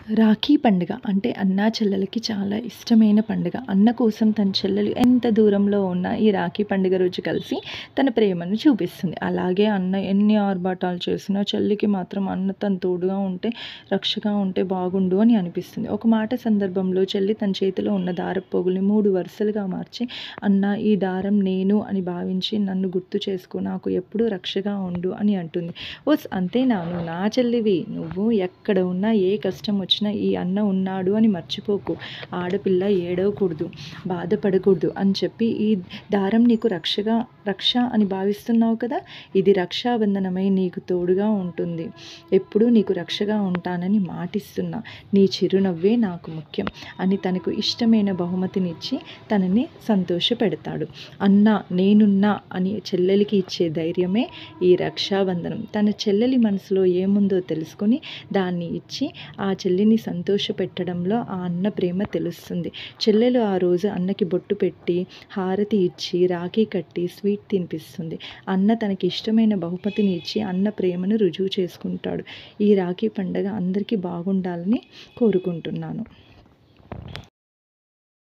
రాఖీ పండుగ అంటే అన్నా చెల్లెలకి చాలా ఇష్టమైన పండుగ అన్న కోసం తన చెల్లెలు ఎంత దూరంలో ఉన్నా ఈ రాఖీ పండుగ రోజు కలిసి తన ప్రేమను చూపిస్తుంది అలాగే అన్న ఎన్ని ఆర్భాటాలు చేసినా చెల్లికి మాత్రం అన్న తన తోడుగా ఉంటే రక్షగా ఉంటే బాగుండు అని అనిపిస్తుంది ఒక మాట సందర్భంలో చెల్లి తన చేతిలో ఉన్న దారపు పోగుల్ని మూడు వరుసలుగా మార్చి అన్న ఈ దారం నేను అని భావించి నన్ను గుర్తు చేసుకో నాకు ఎప్పుడూ రక్షగా ఉండు అని అంటుంది ఓస్ అంతేనా నువ్వు నా చెల్లివి నువ్వు ఎక్కడ ఉన్నా ఏ కష్టం వచ్చినా ఈ అన్న ఉన్నాడు అని మర్చిపోకు ఆడపిల్ల ఏడవకూడదు బాధపడకూడదు అని చెప్పి ఈ దారం నీకు రక్షగా రక్ష అని భావిస్తున్నావు కదా ఇది రక్షాబంధనమై నీకు తోడుగా ఉంటుంది ఎప్పుడూ నీకు రక్షగా ఉంటానని మాటిస్తున్నా నీ చిరునవ్వే నాకు ముఖ్యం అని తనకు ఇష్టమైన బహుమతినిచ్చి తనని సంతోషపెడతాడు అన్న నేనున్నా అని చెల్లెలికి ఇచ్చే ధైర్యమే ఈ రక్షాబంధనం తన చెల్లెలి మనసులో ఏముందో తెలుసుకొని దాన్ని ఇచ్చి ఆ చెల్లిని సంతోషపెట్టడంలో ఆ అన్న ప్రేమ తెలుస్తుంది చెల్లెలు ఆ రోజు అన్నకి బొట్టు పెట్టి హారతి ఇచ్చి రాఖీ కట్టి స్వీట్ తినిపిస్తుంది అన్న తనకి ఇష్టమైన బహుమతిని ఇచ్చి అన్న ప్రేమను రుజువు చేసుకుంటాడు ఈ రాఖీ పండగ అందరికీ బాగుండాలని కోరుకుంటున్నాను